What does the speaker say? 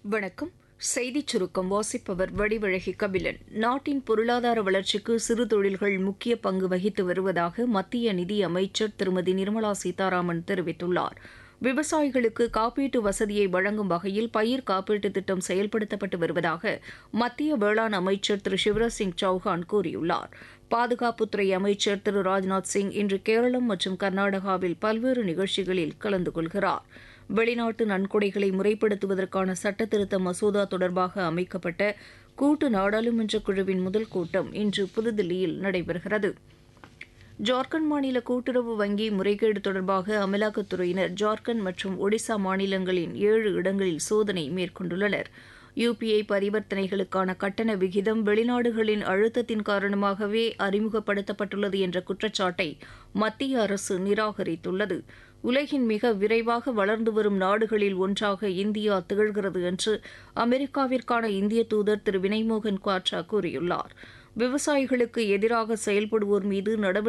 வணக்கம் செய்திச் சுருக்கம் வாசிப்பவர் வடிவழகி கபிலன் நாட்டின் பொருளாதார வளர்ச்சிக்கு சிறு தொழில்கள் முக்கிய பங்கு வகித்து வருவதாக மத்திய நிதி அமைச்சர் திருமதி நிர்மலா சீதாராமன் தெரிவித்துள்ளார் விவசாயிகளுக்கு காப்பீட்டு வசதியை வழங்கும் வகையில் பயிர் காப்பீட்டுத் திட்டம் செயல்படுத்தப்பட்டு வருவதாக மத்திய வேளாண் அமைச்சர் திரு சிவராஜ் சிங் சௌஹான் கூறியுள்ளார் பாதுகாப்புத்துறை அமைச்சர் திரு ராஜ்நாத் சிங் இன்று கேரளம் மற்றும் கர்நாடகாவில் பல்வேறு நிகழ்ச்சிகளில் கலந்து கொள்கிறார் வெளிநாட்டு நன்கொடைகளை முறைப்படுத்துவதற்கான சட்டத்திருத்த மசோதா தொடர்பாக அமைக்கப்பட்ட கூட்டு நாடாளுமன்ற குழுவின் முதல் கூட்டம் இன்று புதுதில்லியில் நடைபெறுகிறது ஜார்க்கண்ட் மாநில கூட்டுறவு வங்கி முறைகேடு தொடர்பாக அமலாக்கத்துறையினர் ஜார்க்கண்ட் மற்றும் ஒடிசா மாநிலங்களின் ஏழு இடங்களில் சோதனை மேற்கொண்டுள்ளனர் யுபிஐ பரிவர்த்தனைகளுக்கான கட்டண விகிதம் வெளிநாடுகளின் அழுத்தத்தின் காரணமாகவே அறிமுகப்படுத்தப்பட்டுள்ளது என்ற குற்றச்சாட்டை மத்திய அரசு நிராகரித்துள்ளது உலகின் மிக விரைவாக வளர்ந்து வரும் நாடுகளில் ஒன்றாக இந்தியா திகழ்கிறது என்று அமெரிக்காவிற்கான இந்திய தூதர் திரு வினய்மோகன் குவாட்ரா கூறியுள்ளார் விவசாயிகளுக்கு எதிராக செயல்படுவோர் மீது நடவடிக்கை